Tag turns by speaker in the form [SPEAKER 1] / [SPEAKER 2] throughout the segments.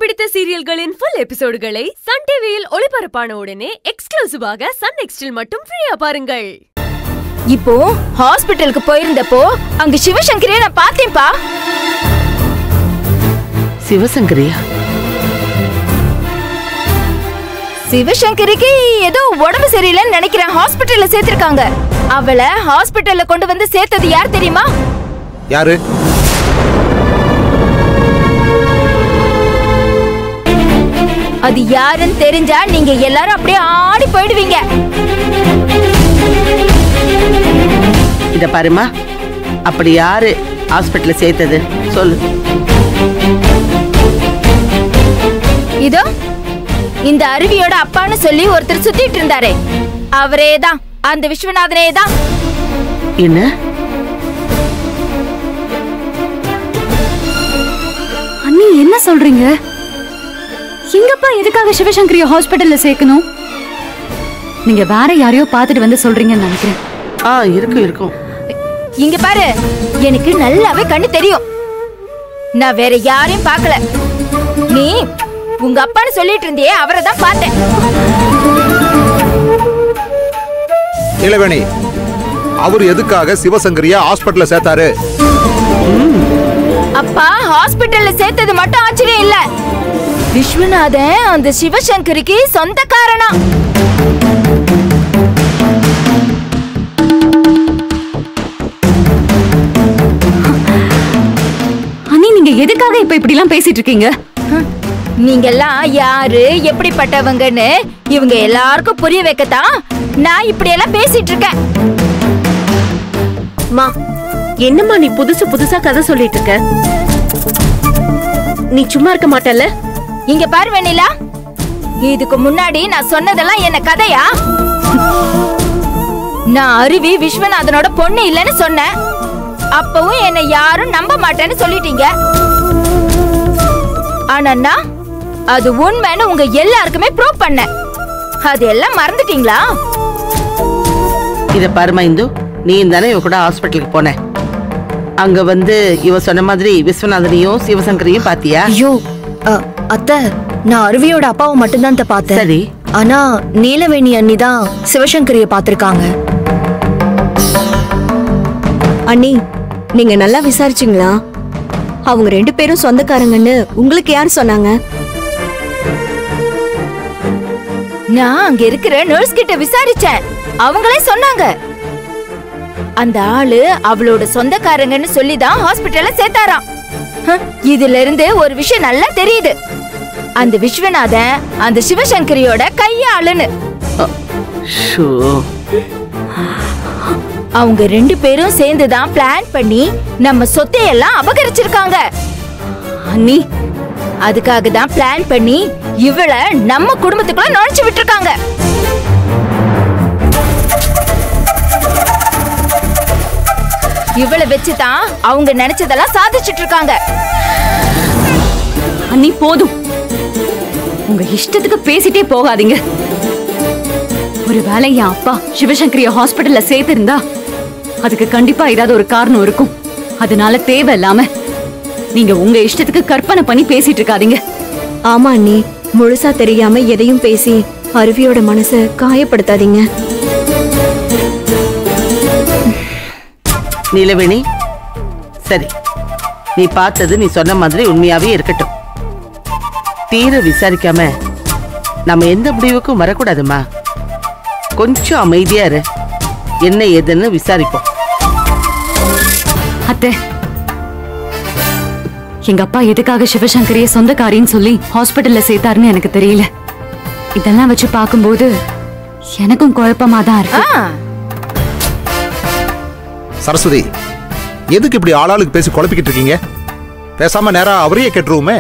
[SPEAKER 1] பிடித்த சீரியல்களின் full எபிசோடுகளை Sun டிவியில் ஒளிபரப்பான உடனே எக்ஸ்க்ளூசிவாக சன் நெக்ஸ்டில் மட்டும் ஃப்ரீயா பாருங்கள்
[SPEAKER 2] இப்போ ஹாஸ்பிட்டலுக்கு போயிருந்தப்போ அங்க சிவசங்கரியை நான் பார்த்தேன்ப்பா
[SPEAKER 3] சிவசங்கரியா
[SPEAKER 2] சிவசங்கரிக்கு ஏதோ உடம்பு சரியில்லைன்னு நினைக்கிறேன் ஹாஸ்பிட்டல்ல சேர்த்திருக்காங்க அவளை ஹாஸ்பிட்டல்ல கொண்டு வந்து சேர்த்தது யார் தெரியுமா
[SPEAKER 4] யாரு
[SPEAKER 2] அது யாருன்னு தெரிஞ்சா நீங்க எல்லாரும் அப்படியே ஆடி போயிடுவீங்க
[SPEAKER 3] இத பாருமா அப்படி யாரு ஹாஸ்பிட்டல்ல சேர்த்தது சொல்லு
[SPEAKER 2] இதோ இந்த அருவியோட அப்பான்னு சொல்லி ஒருத்தர் சுத்திட்டு இருந்தாரே அவரே தான் அந்த விஸ்வநாதனே தான்
[SPEAKER 3] என்ன
[SPEAKER 5] அண்ணி என்ன சொல்றீங்க எங்கப்பா எதுக்காக சிவசங்கரிய ஹாஸ்பிட்டல்ல சேர்க்கணும் நீங்க வேற யாரையோ பார்த்துட்டு வந்து சொல்றீங்கன்னு நினைக்கிறேன்
[SPEAKER 3] ஆ இருக்கும் இருக்கும்
[SPEAKER 2] இங்க பாரு எனக்கு நல்லாவே கண்ணு தெரியும் நான் வேற யாரையும் பார்க்கல நீ உங்க அப்பான்னு சொல்லிட்டு இருந்தியே அவரை தான் பார்த்தேன்
[SPEAKER 4] இளவேணி அவர் எதுக்காக சிவசங்கரியா ஹாஸ்பிட்டல்ல சேர்த்தாரு
[SPEAKER 2] அப்பா ஹாஸ்பிட்டல்ல சேர்த்தது மட்டும் ஆச்சரியம் இல்ல விஸ்வநாதன் அந்த சிவசங்கரிக்கு சொந்தக்காரனா
[SPEAKER 5] அண்ணி நீங்க எதுக்காக இப்ப இப்படி எல்லாம் பேசிட்டு இருக்கீங்க
[SPEAKER 2] நீங்கெல்லாம் யாரு எப்படிப்பட்டவங்கன்னு இவங்க எல்லாருக்கும் புரிய வைக்கத்தான் நான் இப்படி எல்லாம் பேசிட்டு இருக்கேன்
[SPEAKER 6] மா என்னம்மா நீ புதுசு புதுசா கதை சொல்லிட்டு இருக்க நீ சும்மா இருக்க மாட்டல்ல
[SPEAKER 2] இங்க பாரு வெண்ணிலா இதுக்கு முன்னாடி நான் சொன்னதெல்லாம் என்ன கதையா நான் அருவி விஸ்வநாதனோட பொண்ணு இல்லைன்னு சொன்னேன் அப்பவும் என்னை யாரும் நம்ப மாட்டேன்னு சொல்லிட்டீங்க ஆனா நான் அது உண்மைன்னு உங்க எல்லாருக்குமே ப்ரூவ் பண்ணேன் அது எல்லாம் மறந்துட்டீங்களா
[SPEAKER 3] இத பாருமா இந்து நீ தானே இவ கூட ஹாஸ்பிட்டலுக்கு போன அங்க வந்து இவ சொன்ன மாதிரி விஸ்வநாதனையும் சிவசங்கரையும் பாத்தியா
[SPEAKER 7] ஐயோ அ, அத்தை நான் அருவியோட அப்பாவை மட்டும்தான் அத்தை பார்த்தேன்
[SPEAKER 3] சரி
[SPEAKER 7] ஆனா நீலவேணி அண்ணி தான் சிவசங்கரிய பார்த்திருக்காங்க
[SPEAKER 8] அண்ணி நீங்க நல்லா விசாரிச்சீங்களா அவங்க ரெண்டு பேரும் சொந்தக்காரங்கன்னு உங்களுக்கு யார் சொன்னாங்க
[SPEAKER 2] நான் அங்க இருக்கிற நர்ஸ் கிட்ட விசாரிச்சேன் அவங்களே சொன்னாங்க அந்த ஆளு அவளோட சொந்தக்காரங்கன்னு சொல்லி தான் ஹாஸ்பிட்டல்ல சேர்த்தாராம் ஹ, இதுல இருந்து ஒரு விஷயம் நல்லா தெரியுது அந்த விஸ்வநாதன் அந்த சிவசங்கரியோட கையாளுன்னு
[SPEAKER 3] ஷோ
[SPEAKER 2] அவங்க ரெண்டு பேரும் சேர்ந்து தான் பிளான் பண்ணி நம்ம சொத்தையெல்லாம் அபகரிச்சிருக்காங்க
[SPEAKER 5] அண்ணி
[SPEAKER 2] அதுக்காக தான் பிளான் பண்ணி இவள நம்ம குடும்பத்துக்குள்ள நுழைச்சு விட்டுருக்காங்க இவளை வச்சு தான் அவங்க நினைச்சதெல்லாம் சாதிச்சிட்டு இருக்காங்க
[SPEAKER 5] அண்ணி போதும் உங்க இஷ்டத்துக்கு பேசிட்டே போகாதீங்க ஒருவேளை என் அப்பா சிவசங்கரிய ஹாஸ்பிட்டல்ல சேர்த்திருந்தா அதுக்கு கண்டிப்பா ஏதாவது ஒரு காரணம் இருக்கும் அதனால தேவையில்லாம நீங்க உங்க இஷ்டத்துக்கு கற்பனை பண்ணி பேசிட்டு இருக்காதீங்க
[SPEAKER 8] ஆமா அண்ணி முழுசா தெரியாம எதையும் பேசி அருவியோட மனசை காயப்படுத்தாதீங்க
[SPEAKER 3] நீலவேணி சரி நீ பார்த்தது நீ சொன்ன மாதிரி உண்மையாவே இருக்கட்டும் தீர விசாரிக்காம நம்ம எந்த முடிவுக்கும் வரக்கூடாதுமா கொஞ்சம் அமைதியா இரு என்ன ஏதுன்னு விசாரிப்போம்
[SPEAKER 5] அத்தை எங்க அப்பா எதுக்காக சிவசங்கரிய சொந்தக்காரின்னு சொல்லி ஹாஸ்பிட்டல்ல சேர்த்தாருன்னு எனக்கு தெரியல இதெல்லாம் வச்சு பார்க்கும்போது எனக்கும் குழப்பமா தான் இருக்கு
[SPEAKER 2] ஆ,
[SPEAKER 4] சரஸ்வதி எதுக்கு இப்படி ஆளாளுக்கு பேசி குழப்பிக்கிட்டு இருக்கீங்க பேசாம நேரா அவரையே கேட்டுருவோமே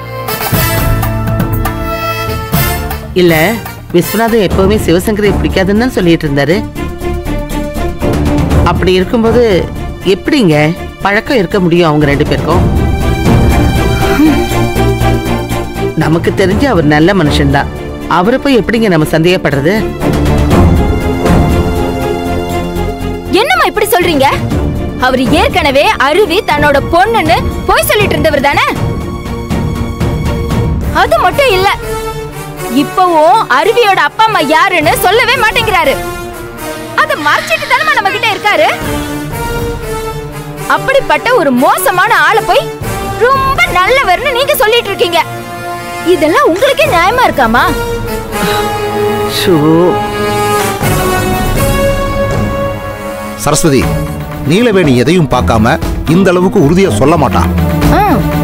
[SPEAKER 3] இல்ல விஸ்வநாதன் எப்பவுமே சிவசங்கரை பிடிக்காதுன்னு தான் சொல்லிட்டு இருந்தாரு அப்படி இருக்கும்போது எப்படிங்க பழக்கம் இருக்க முடியும் அவங்க ரெண்டு பேருக்கும் நமக்கு தெரிஞ்ச அவர் நல்ல மனுஷன்தான் அவரை போய் எப்படிங்க நம்ம சந்தேகப்படுறது
[SPEAKER 2] என்னம்மா இப்படி சொல்றீங்க அவர் ஏற்கனவே அருவி தன்னோட பொண்ணுன்னு போய் சொல்லிட்டு இருந்தவர் தானே அது மட்டும் இல்ல இப்பவும் அருவியோட அப்பா அம்மா யாருன்னு சொல்லவே மாட்டேங்கிறாரு அத மறைச்சிட்டு தானே நம்ம கிட்ட இருக்காரு அப்படிப்பட்ட ஒரு மோசமான ஆளை போய் ரொம்ப நல்லவர்னு நீங்க சொல்லிட்டு இருக்கீங்க இதெல்லாம் உங்களுக்கே நியாயமா இருக்காமா
[SPEAKER 3] ஷோ
[SPEAKER 4] சரஸ்வதி நீலவேணி எதையும் பார்க்காம இந்த அளவுக்கு உறுதியா சொல்ல மாட்டான்
[SPEAKER 2] ஆ,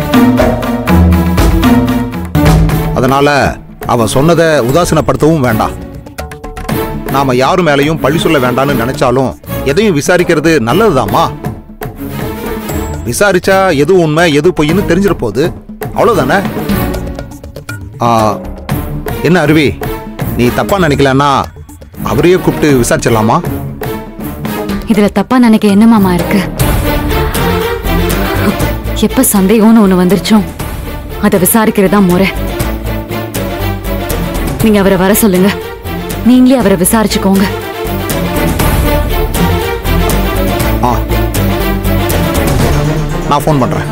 [SPEAKER 4] அதனால அவ சொன்னதை உதாசீனப்படுத்தவும் வேண்டாம் நாம யாரு மேலையும் பழி சொல்ல வேண்டாம்னு நினைச்சாலும் எதையும் விசாரிக்கிறது நல்லதுதாம்மா விசாரிச்சா எது உண்மை எது பொய்ன்னு தெரிஞ்சிட போகுது அவ்வளவுதானே ஆ, என்ன அருவி நீ தப்பா நினைக்கலன்னா அவரையே கூப்பிட்டு விசாரிச்சிடலாமா
[SPEAKER 5] இதுல தப்பா நினைக்க என்ன மாமா இருக்கு எப்ப சந்தேகம்னு ஒண்ணு வந்துருச்சோ அதை விசாரிக்கிறதா முறை நீங்க அவரை வர சொல்லுங்க நீங்களே அவரை விசாரிச்சுக்கோங்க
[SPEAKER 4] ஆ நான் ஃபோன் பண்றேன்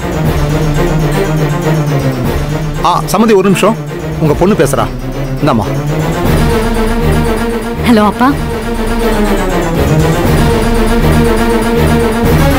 [SPEAKER 4] ஆ சம்மதி ஒரு நிமிஷம் உங்க பொண்ணு பேசுறா இந்தாம்மா
[SPEAKER 5] ஹலோ அப்பா